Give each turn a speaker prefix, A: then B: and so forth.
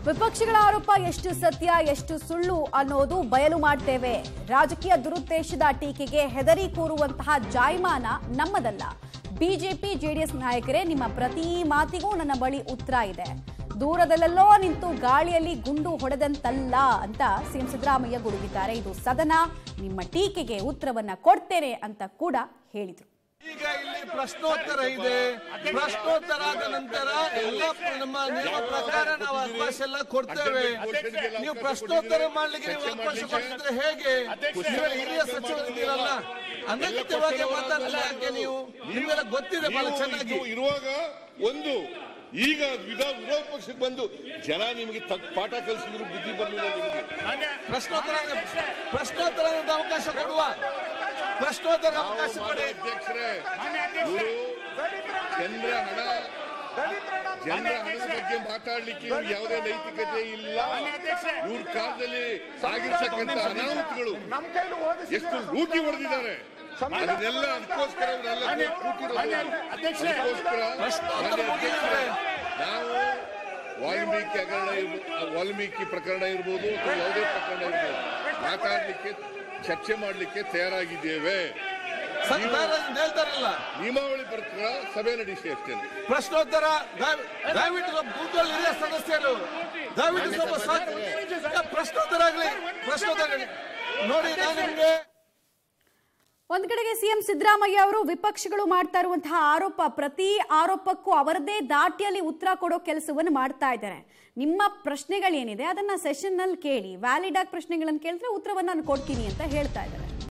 A: ವಿಪಕ್ಷಗಳ ಆರೋಪ ಎಷ್ಟು ಸತ್ಯ ಎಷ್ಟು ಸುಳ್ಳು ಅನ್ನೋದು ಬಯಲು ಮಾಡ್ತೇವೆ ರಾಜಕೀಯ ದುರುದ್ದೇಶದ ಟೀಕೆಗೆ ಹೆದರಿ ಕೂರುವಂತಹ ಜಾಯಮಾನ ನಮ್ಮದಲ್ಲ ಬಿಜೆಪಿ ಜೆಡಿಎಸ್ ನಾಯಕರೇ ನಿಮ್ಮ ಪ್ರತಿ ಮಾತಿಗೂ ನನ್ನ ಬಳಿ ಉತ್ತರ ಇದೆ ದೂರದಲ್ಲೆಲ್ಲೋ ನಿಂತು ಗಾಳಿಯಲ್ಲಿ ಗುಂಡು ಹೊಡೆದಂತಲ್ಲ ಅಂತ ಸಿಎಂ ಸಿದ್ದರಾಮಯ್ಯ ಗುಡುಗಿದ್ದಾರೆ ಇದು ಸದನ ನಿಮ್ಮ ಟೀಕೆಗೆ ಉತ್ತರವನ್ನ ಕೊಡ್ತೇನೆ ಅಂತ ಕೂಡ ಹೇಳಿದ್ರು
B: ಈಗ ಇಲ್ಲಿ ಪ್ರಶ್ನೋತ್ತರ ಇದೆ ಪ್ರಶ್ನೋತ್ತರ ಆದ ನಂತರ ಎಲ್ಲ ನಮ್ಮ ನಿಯಮ ಪ್ರಕಾರ ನಾವು ಅವಕಾಶ ಎಲ್ಲ ಕೊಡ್ತೇವೆ ನೀವು ಪ್ರಶ್ನೋತ್ತರ ಮಾಡ್ಲಿಕ್ಕೆ ನೀವು ಅವಕಾಶ ಕೊಡ್ತಿದ್ರೆ ಹೇಗೆ ನೀವು ಹಿರಿಯ ಸಚಿವರಿದ್ದೀರಲ್ಲ ಅನಗತ್ಯವಾಗಿ ಮಾತಾಡಲ್ಲ ಯಾಕೆ ನೀವು ನಿಮ್ಗೆಲ್ಲ ಗೊತ್ತಿದೆ ಬಹಳ ಚೆನ್ನಾಗಿ
C: ನೀವು ಇರುವಾಗ ಒಂದು ಈಗ ವಿಧ ವಿರೋಧ ಪಕ್ಷಕ್ಕೆ ಬಂದು ಜನ ನಿಮಗೆ ತಕ್ಕ ಪಾಠ ಕಲಿಸಿದ್ರು ಬುದ್ಧಿ ಬರಲಿಲ್ಲ ನಿಮಗೆ
B: ಪ್ರಶ್ನೋತ್ತರ ಪ್ರಶ್ನೋತ್ತರ ಅವಕಾಶ ಕೊಡುವ ಪ್ರಶ್ನೋತ್ತರ ಅವಕಾಶ
C: ನಾವು
B: ಕೊಡಿ
C: ಮಾನ್ಯ ಅಧ್ಯಕ್ಷರೇ ಇವರು ಜನರ ಹಣ ಜನರ ಹಣದ ಬಗ್ಗೆ ಮಾತಾಡ್ಲಿಕ್ಕೆ ಇವ್ರಿಗೆ ಯಾವುದೇ ನೈತಿಕತೆ ಇಲ್ಲ ಇವ್ರ ಕಾಲದಲ್ಲಿ ಆಗಿರ್ತಕ್ಕಂಥ ಅನಾಹುತಗಳು ಎಷ್ಟು ಲೂಟಿ ಹೊಡೆದಿದ್ದಾರೆ ಅದನ್ನೆಲ್ಲ ಅದಕ್ಕೋಸ್ಕರ ಇವರೆಲ್ಲ ಕೂತಿರೋದು ಅದಕ್ಕೋಸ್ಕರ ಮಾನ್ಯ ಅಧ್ಯಕ್ಷರೇ ನಾವು ವಾಲ್ಮೀಕಿ ಹಗರಣ ಇರ್ಬೋದು ವಾಲ್ಮೀಕಿ ಪ್ರಕರಣ ಇರ್ಬೋದು ಅಥವಾ ಯಾವುದೇ ಪ್ರಕರಣ ಇರ್ಬೋದು ಮಾತಾಡ್ಲಿಕ್ಕೆ ಚರ್ಚೆ ಮಾಡ್ಲಿಕ್ಕೆ ತಯಾರಾಗಿದ್ದೇವೆ
B: ಸರ್ಕಾರ ಹೇಳ್ತಾರಲ್ಲ
C: ನಿಯಮಾವಳಿ ಪ್ರಕಾರ ಸಭೆ ನಡೆಸಿ ಅಷ್ಟೇ
B: ಪ್ರಶ್ನೋತ್ತರ ದಯ- ದಯವಿಟ್ಟು ನಮ್ಮ ಬೂತ್ನಲ್ಲಿ ಹಿರಿಯ ಸದಸ್ಯರು ದಯವಿಟ್ಟು ಸ್ವಲ್ಪ ಸಾಕು ಪ್ರಶ್ನೋತ್ತರ ಆಗಲಿ ಪ್ರಶ್ನೋತ್ತರ ಆಗ್ಲಿ. ನೋಡಿ ನಾನು ನಿಮ್ಗೆ
A: ಒಂದ್ ಕಡೆಗೆ ಸಿಎಂ ಸಿದ್ದರಾಮಯ್ಯ ಅವರು ವಿಪಕ್ಷಗಳು ಮಾಡ್ತಾ ಇರುವಂತಹ ಆರೋಪ ಪ್ರತಿ ಆರೋಪಕ್ಕೂ ಅವರದೇ ದಾಟಿಯಲ್ಲಿ ಉತ್ತರ ಕೊಡೋ ಕೆಲಸವನ್ನು ಮಾಡ್ತಾ ಇದ್ದಾರೆ ನಿಮ್ಮ ಪ್ರಶ್ನೆಗಳೇನಿದೆ ಅದನ್ನ ಸೆಷನ್ ನಲ್ಲಿ ಕೇಳಿ ವ್ಯಾಲಿಡ್ ಆಗಿ ಪ್ರಶ್ನೆಗಳನ್ನು ಕೇಳಿದ್ರೆ ಉತ್ತರವನ್ನು ನಾನು ಕೊಡ್ತೀನಿ ಅಂತ ಹೇಳ್ತಾ ಇದ್ದಾರೆ